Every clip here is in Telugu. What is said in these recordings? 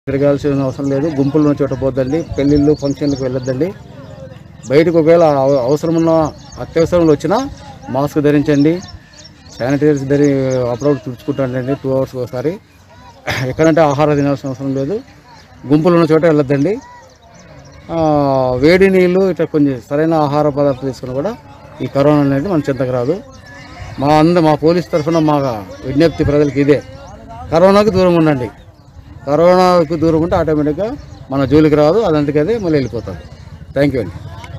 తిరగాల్సిన అవసరం లేదు గుంపుల్లో చోట పోద్దండి పెళ్ళిళ్ళు ఫంక్షన్లకు వెళ్ళొద్దండి బయటకు ఒకవేళ అవ- అవసరం ఉన్న అత్యవసరంలో వచ్చినా మాస్క్ ధరించండి శానిటైజర్స్ ధరి అప్పుడప్పుడు తుడుచుకుంటాండి టూ అవర్స్ ఒకసారి ఎక్కడంటే ఆహారం తినాల్సిన అవసరం లేదు గుంపులు ఉన్న చోట వెళ్ళొద్దండి ఆ, వేడి నీళ్ళు ఇట్లా కొంచెం సరైన ఆహార పదార్థాలు తీసుకుని కూడా ఈ కరోనా అనేది మన చింతకు రాదు మా అంద మా పోలీస్ తరఫున మా విజ్ఞప్తి ప్రజలకు ఇదే కరోనాకు దూరం ఉండండి కరోనాకు దూరం ఉంటే ఆటోమేటిక్గా మన జోలికి రాదు అదంతకి అదే మళ్ళీ వెళ్ళిపోతుంది థ్యాంక్ యూ అండి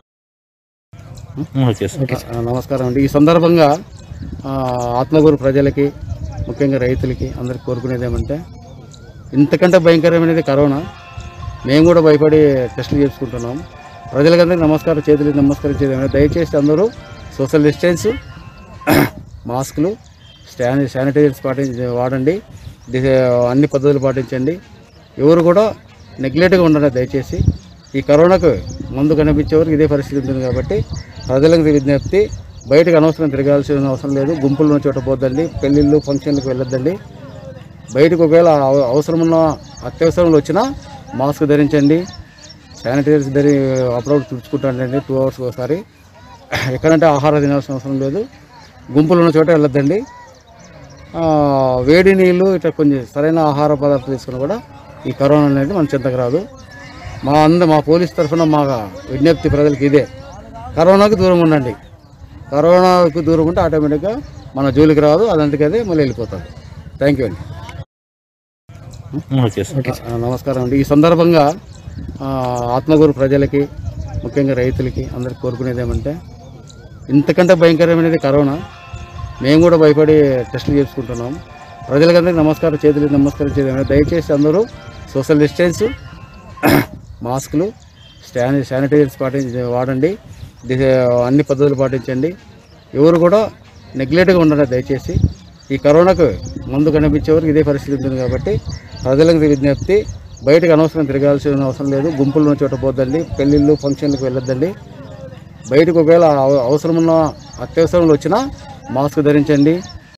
ఓకే సార్ ఆ, నమస్కారం అండి ఈ సందర్భంగా ఆ, ఆత్మగూరు ప్రజలకి ముఖ్యంగా రైతులకి అందరికి కోరుకునేది ఏమంటే ఇంతకంటే భయంకరమైనది కరోనా మేము కూడా భయపడి టెస్టులు చేసుకుంటున్నాం ప్రజలకందరికీ నమస్కారం చేతులు నమస్కరించేది ఏమంటే దయచేసి అందరూ సోషల్ డిస్టెన్స్ మాస్కులు స్టాని శానిటైజర్స్ పాటించి వాడండి ది- అన్ని పద్ధతులు పాటించండి ఎవరు కూడా నెగ్లెక్ట్గా ఉండండి దయచేసి ఈ కరోనాకు ముందు కనిపించే వరకు ఇదే పరిస్థితి ఉంటుంది కాబట్టి ప్రజలకు విజ్ఞప్తి బయటకు అనవసరం తిరగాల్సిన అవసరం లేదు గుంపుల్లో చోట పోద్దండి పెళ్ళిళ్ళు ఫంక్షన్లకు వెళ్ళొద్దండి బయటకు ఒకవేళ అవ- అవసరం ఉన్న అత్యవసరంలో వచ్చినా మాస్క్ ధరించండి శానిటైజర్స్ ధరి అప్పుడప్పుడు తుడుచుకుంటాండి టూ అవర్స్ ఒకసారి ఎక్కడంటే ఆహారం తినాల్సిన అవసరం లేదు గుంపులు ఉన్న చోట వెళ్ళొద్దండి ఆ, వేడి నీళ్ళు ఇట్లా కొంచెం సరైన ఆహార పదార్థాలు తీసుకుని కూడా ఈ కరోనా అనేది మన చింతకు రాదు మా అంద మా పోలీస్ తరఫున మా విజ్ఞప్తి ప్రజలకు ఇదే కరోనాకు దూరం ఉండండి కరోనాకు దూరం ఉంటే ఆటోమేటిక్గా మన జోలికి రాదు అదంతకి అదే మళ్ళీ వెళ్ళిపోతుంది థ్యాంక్ యూ అండి ఓకే సార్ ఆ, నమస్కారం అండి ఈ సందర్భంగా ఆ, ఆత్మగూరు ప్రజలకి ముఖ్యంగా రైతులకి అందరికి కోరుకునేది ఏమంటే ఇంతకంటే భయంకరమైనది కరోనా మేము కూడా భయపడి టెస్టులు చేసుకుంటున్నాం ప్రజలకందరికీ నమస్కారం చేతులు నమస్కరించేది ఏమంటే దయచేసి అందరూ సోషల్ డిస్టెన్స్ మాస్కులు స్టాని శానిటైజర్స్ పాటించి వాడండి ది- అన్ని పద్ధతులు పాటించండి ఎవరు కూడా నెగ్లెక్ట్గా ఉండండి దయచేసి ఈ కరోనాకు ముందు కనిపించే వరకు ఇదే పరిస్థితి ఉంటుంది కాబట్టి ప్రజలకు విజ్ఞప్తి బయటకు అనవసరం తిరగాల్సిన అవసరం లేదు గుంపుల్లో చోట పోద్దండి పెళ్ళిళ్ళు ఫంక్షన్లకు వెళ్ళొద్దండి బయటకు ఒకవేళ అవ- అవసరం ఉన్న అత్యవసరంలో వచ్చినా మాస్క్ ధరించండి